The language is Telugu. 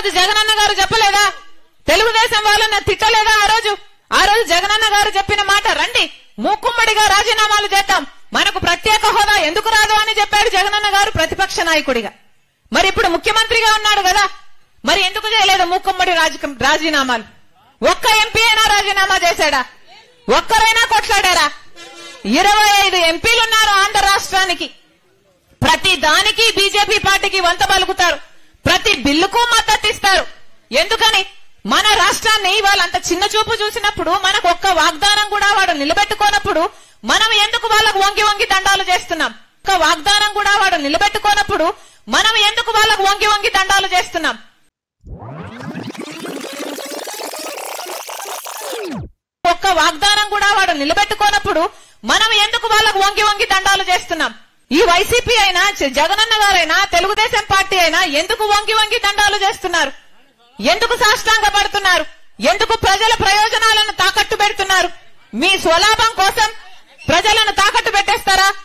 రోజు జగనన్న గారు చెప్పలేదా తెలుగుదేశం వాళ్ళని తిట్టలేదా ఆ రోజు ఆ రోజు జగనన్న గారు చెప్పిన మాట రండి మూకుమ్మడిగా రాజీనామాలు చేద్దాం మనకు ప్రత్యేక హోదా ఎందుకు రాదు అని చెప్పాడు జగనన్న గారు ప్రతిపక్ష నాయకుడిగా మరి ఇప్పుడు ముఖ్యమంత్రిగా ఉన్నాడు కదా మరి ఎందుకు చేయలేదు మూకుమ్మడి రాజ- రాజీనామాలు ఒక్క ఎంపీ అయినా రాజీనామా చేశాడా ఒక్కరైనా కొట్లాడారా ఇరవై ఐదు ఎంపీలు ఉన్నారు ఆంధ్ర రాష్ట్రానికి ప్రతి దానికి బీజేపీ పార్టీకి వంత పలుకుతారు ప్రతి బిల్లుకు మద్దతు ఇస్తారు ఎందుకని మన రాష్ట్రాన్ని వాళ్ళంత చిన్న చూపు చూసినప్పుడు మనకు ఒక్క వాగ్దానం కూడా వాడు నిలబెట్టుకోనప్పుడు మనం ఎందుకు వాళ్ళకు వంగి వంగి దండాలు చేస్తున్నాం ఒక్క వాగ్దానం కూడా వాడు నిలబెట్టుకోనప్పుడు మనం ఎందుకు వాళ్ళకు వంగి వంగి దండాలు చేస్తున్నాం ఒక్క వాగ్దానం కూడా వాడు నిలబెట్టుకోనప్పుడు మనం ఎందుకు వాళ్ళకు వంగి వంగి దండాలు చేస్తున్నాం ఈ వైసీపీ అయినా జ- జగనన్న గారైనా తెలుగుదేశం పార్టీ అయినా ఎందుకు వంగి వంగి దండాలు చేస్తున్నారు ఎందుకు సాష్టాంగ పడుతున్నారు ఎందుకు ప్రజల ప్రయోజనాలను తాకట్టు పెడుతున్నారు మీ స్వలాభం కోసం ప్రజలను తాకట్టు పెట్టేస్తారా